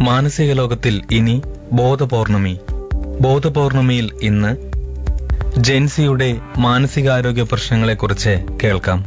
മാനസിക ലോകത്തിൽ ഇനി ബോധപൗർണമി ബോധപൗർണമിയിൽ ഇന്ന് ജെൻസിയുടെ മാനസികാരോഗ്യ പ്രശ്നങ്ങളെക്കുറിച്ച് കേൾക്കാം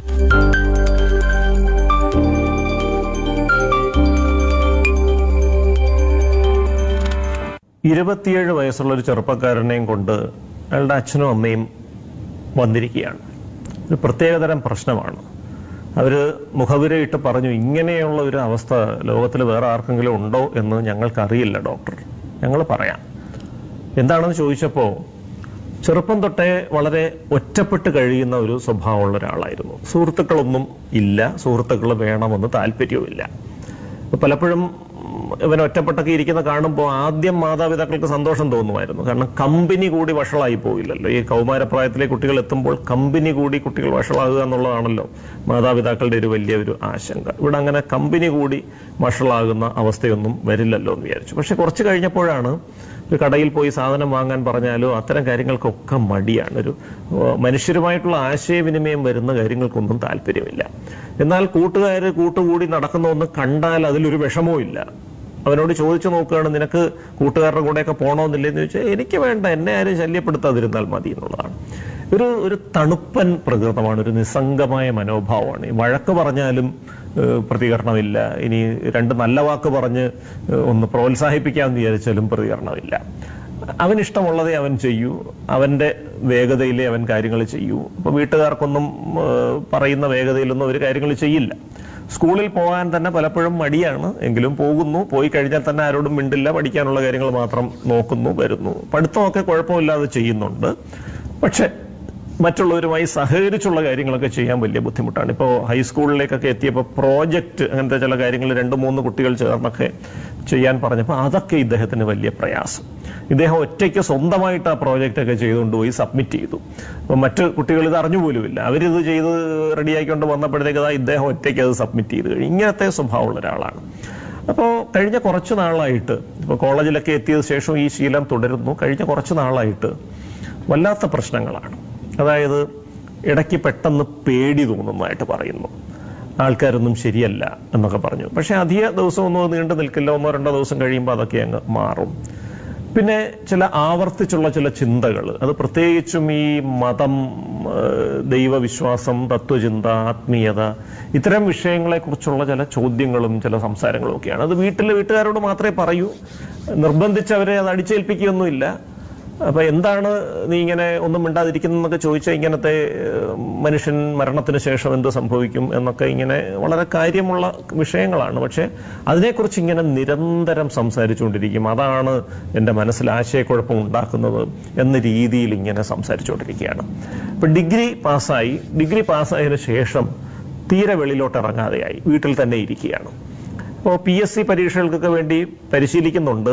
ഇരുപത്തിയേഴ് വയസ്സുള്ള ഒരു ചെറുപ്പക്കാരനെയും കൊണ്ട് അയാളുടെ അച്ഛനും അമ്മയും വന്നിരിക്കുകയാണ് ഒരു പ്രത്യേകതരം പ്രശ്നമാണ് അവര് മുഖവിരയിട്ട് പറഞ്ഞു ഇങ്ങനെയുള്ള ഒരു അവസ്ഥ ലോകത്തിൽ വേറെ ആർക്കെങ്കിലും ഉണ്ടോ എന്ന് ഞങ്ങൾക്കറിയില്ല ഡോക്ടർ ഞങ്ങൾ പറയാം എന്താണെന്ന് ചോദിച്ചപ്പോൾ ചെറുപ്പം തൊട്ടേ വളരെ ഒറ്റപ്പെട്ട് കഴിയുന്ന ഒരു സ്വഭാവമുള്ള ഒരാളായിരുന്നു സുഹൃത്തുക്കളൊന്നും ഇല്ല സുഹൃത്തുക്കൾ വേണമെന്ന് താല്പര്യവുമില്ല അപ്പൊ പലപ്പോഴും ഇവൻ ഒറ്റപ്പെട്ടൊക്കെ ഇരിക്കുന്ന കാണുമ്പോൾ ആദ്യം മാതാപിതാക്കൾക്ക് സന്തോഷം തോന്നുമായിരുന്നു കാരണം കമ്പനി കൂടി വഷളായി പോയില്ലല്ലോ ഈ കൗമാരപ്രായത്തിലെ കുട്ടികൾ എത്തുമ്പോൾ കമ്പനി കൂടി കുട്ടികൾ വഷളാകുക എന്നുള്ളതാണല്ലോ മാതാപിതാക്കളുടെ ഒരു വലിയ ഒരു ആശങ്ക ഇവിടെ അങ്ങനെ കമ്പനി കൂടി വഷളാകുന്ന അവസ്ഥയൊന്നും വരില്ലല്ലോ എന്ന് വിചാരിച്ചു പക്ഷെ കുറച്ച് കഴിഞ്ഞപ്പോഴാണ് ഒരു കടയിൽ പോയി സാധനം വാങ്ങാൻ പറഞ്ഞാലോ അത്തരം കാര്യങ്ങൾക്കൊക്കെ മടിയാണ് ഒരു ഏഹ്, മനുഷ്യരുമായിട്ടുള്ള ആശയവിനിമയം വരുന്ന കാര്യങ്ങൾക്കൊന്നും താല്പര്യമില്ല എന്നാൽ കൂട്ടുകാർ കൂട്ടുകൂടി നടക്കുന്ന ഒന്ന് കണ്ടാൽ അതിലൊരു വിഷമവും ഇല്ല അവനോട് ചോദിച്ചു നോക്കുകയാണ് നിനക്ക് കൂട്ടുകാരുടെ കൂടെയൊക്കെ പോകണമെന്നില്ലെന്ന് ചോദിച്ചാൽ എനിക്ക് വേണ്ട എന്നെ ആരും ശല്യപ്പെടുത്താതിരുന്നാൽ മതി എന്നുള്ളതാണ് ഒരു ഒരു തണുപ്പൻ പ്രകൃതമാണ് ഒരു നിസ്സംഗമായ മനോഭാവമാണ് ഈ വഴക്ക് പറഞ്ഞാലും ഏഹ്, പ്രതികരണമില്ല ഇനി രണ്ട് നല്ല വാക്ക് പറഞ്ഞ് ഏഹ്, ഒന്ന് പ്രോത്സാഹിപ്പിക്കാമെന്ന് വിചാരിച്ചാലും പ്രതികരണമില്ല അവൻ ഇഷ്ടമുള്ളതേ അവൻ ചെയ്യൂ അവന്റെ വേഗതയിലേ അവൻ കാര്യങ്ങൾ ചെയ്യൂ അപ്പൊ വീട്ടുകാർക്കൊന്നും ഏഹ്, പറയുന്ന വേഗതയിലൊന്നും അവർ കാര്യങ്ങൾ ചെയ്യില്ല സ്കൂളിൽ പോകാൻ തന്നെ പലപ്പോഴും മടിയാണ് എങ്കിലും പോകുന്നു പോയി കഴിഞ്ഞാൽ തന്നെ ആരോടും മിണ്ടില്ല പഠിക്കാനുള്ള കാര്യങ്ങൾ മാത്രം നോക്കുന്നു വരുന്നു പഠിത്തമൊക്കെ കുഴപ്പമില്ലാതെ ചെയ്യുന്നുണ്ട് പക്ഷെ മറ്റുള്ളവരുമായി സഹകരിച്ചുള്ള കാര്യങ്ങളൊക്കെ ചെയ്യാൻ വലിയ ബുദ്ധിമുട്ടാണ് ഇപ്പോൾ ഹൈസ്കൂളിലേക്കൊക്കെ എത്തിയപ്പോൾ പ്രോജക്റ്റ് അങ്ങനത്തെ ചില കാര്യങ്ങൾ രണ്ട് മൂന്ന് കുട്ടികൾ ചേർന്നൊക്കെ ചെയ്യാൻ പറഞ്ഞപ്പോൾ അതൊക്കെ ഇദ്ദേഹത്തിന് വലിയ പ്രയാസം ഇദ്ദേഹം ഒറ്റയ്ക്ക് സ്വന്തമായിട്ട് ആ പ്രോജക്റ്റ് ഒക്കെ ചെയ്തുകൊണ്ട് പോയി സബ്മിറ്റ് ചെയ്തു അപ്പൊ മറ്റു കുട്ടികൾ ഇത് അറിഞ്ഞുപോലുമില്ല അവരിത് ചെയ്ത് റെഡിയാക്കിക്കൊണ്ട് വന്നപ്പോഴത്തേക്ക് അതാ ഇദ്ദേഹം ഒറ്റയ്ക്ക് അത് സബ്മിറ്റ് ചെയ്ത് കഴിഞ്ഞു ഇങ്ങനത്തെ സ്വഭാവമുള്ള ഒരാളാണ് അപ്പോൾ കഴിഞ്ഞ കുറച്ച് നാളായിട്ട് ഇപ്പോൾ കോളേജിലൊക്കെ എത്തിയത് ശേഷം ഈ ശീലം തുടരുന്നു കഴിഞ്ഞ കുറച്ച് നാളായിട്ട് വല്ലാത്ത പ്രശ്നങ്ങളാണ് അതായത് ഇടയ്ക്ക് പെട്ടെന്ന് പേടി തോന്നുന്നതായിട്ട് പറയുന്നു ആൾക്കാരൊന്നും ശരിയല്ല എന്നൊക്കെ പറഞ്ഞു പക്ഷെ അധിക ദിവസമൊന്നും അത് നീണ്ടു നിൽക്കില്ല ഒന്നോ രണ്ടോ ദിവസം കഴിയുമ്പോൾ അതൊക്കെ അങ്ങ് മാറും പിന്നെ ചില ആവർത്തിച്ചുള്ള ചില ചിന്തകൾ അത് പ്രത്യേകിച്ചും ഈ മതം ഏഹ്, ദൈവവിശ്വാസം തത്വചിന്ത ആത്മീയത ഇത്തരം വിഷയങ്ങളെ കുറിച്ചുള്ള ചില ചോദ്യങ്ങളും ചില സംസാരങ്ങളും ഒക്കെയാണ് അത് വീട്ടിലെ വീട്ടുകാരോട് മാത്രമേ പറയൂ നിർബന്ധിച്ചവരെ അത് അടിച്ചേൽപ്പിക്കുകയൊന്നുമില്ല അപ്പൊ എന്താണ് നീ ഇങ്ങനെ ഒന്നും മിണ്ടാതിരിക്കുന്നതൊക്കെ ചോദിച്ചാൽ ഇങ്ങനത്തെ ഏഹ്, മനുഷ്യൻ മരണത്തിന് ശേഷം എന്ത് സംഭവിക്കും എന്നൊക്കെ ഇങ്ങനെ വളരെ കാര്യമുള്ള വിഷയങ്ങളാണ് പക്ഷെ അതിനെക്കുറിച്ച് ഇങ്ങനെ നിരന്തരം സംസാരിച്ചുകൊണ്ടിരിക്കും അതാണ് എൻ്റെ മനസ്സിൽ ആശയക്കുഴപ്പം ഉണ്ടാക്കുന്നത് എന്ന രീതിയിൽ ഇങ്ങനെ സംസാരിച്ചുകൊണ്ടിരിക്കുകയാണ് ഇപ്പൊ ഡിഗ്രി പാസ്സായി ഡിഗ്രി പാസ്സായതിനു ശേഷം തീരെ വെളിയിലോട്ട് ഇറങ്ങാതെയായി വീട്ടിൽ തന്നെ ഇരിക്കുകയാണ് അപ്പോൾ പി എസ് സി പരീക്ഷകൾക്കൊക്കെ വേണ്ടി പരിശീലിക്കുന്നുണ്ട്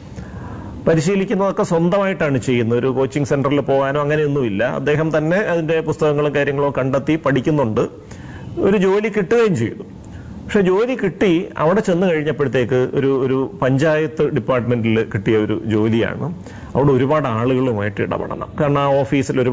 പരിശീലിക്കുന്നതൊക്കെ സ്വന്തമായിട്ടാണ് ചെയ്യുന്നത് ഒരു കോച്ചിങ് സെന്ററിൽ പോകാനോ അങ്ങനെയൊന്നുമില്ല അദ്ദേഹം തന്നെ അതിന്റെ പുസ്തകങ്ങളും കാര്യങ്ങളും കണ്ടെത്തി പഠിക്കുന്നുണ്ട് ഒരു ജോലി കിട്ടുകയും ചെയ്തു പക്ഷെ ജോലി കിട്ടി അവിടെ ചെന്ന് കഴിഞ്ഞപ്പോഴത്തേക്ക് ഒരു ഒരു പഞ്ചായത്ത് ഡിപ്പാർട്ട്മെന്റിൽ കിട്ടിയ ഒരു ജോലിയാണ് അവിടെ ഒരുപാട് ആളുകളുമായിട്ട് ഇടപെടണം കാരണം ആ ഓഫീസിൽ ഒരുപാട്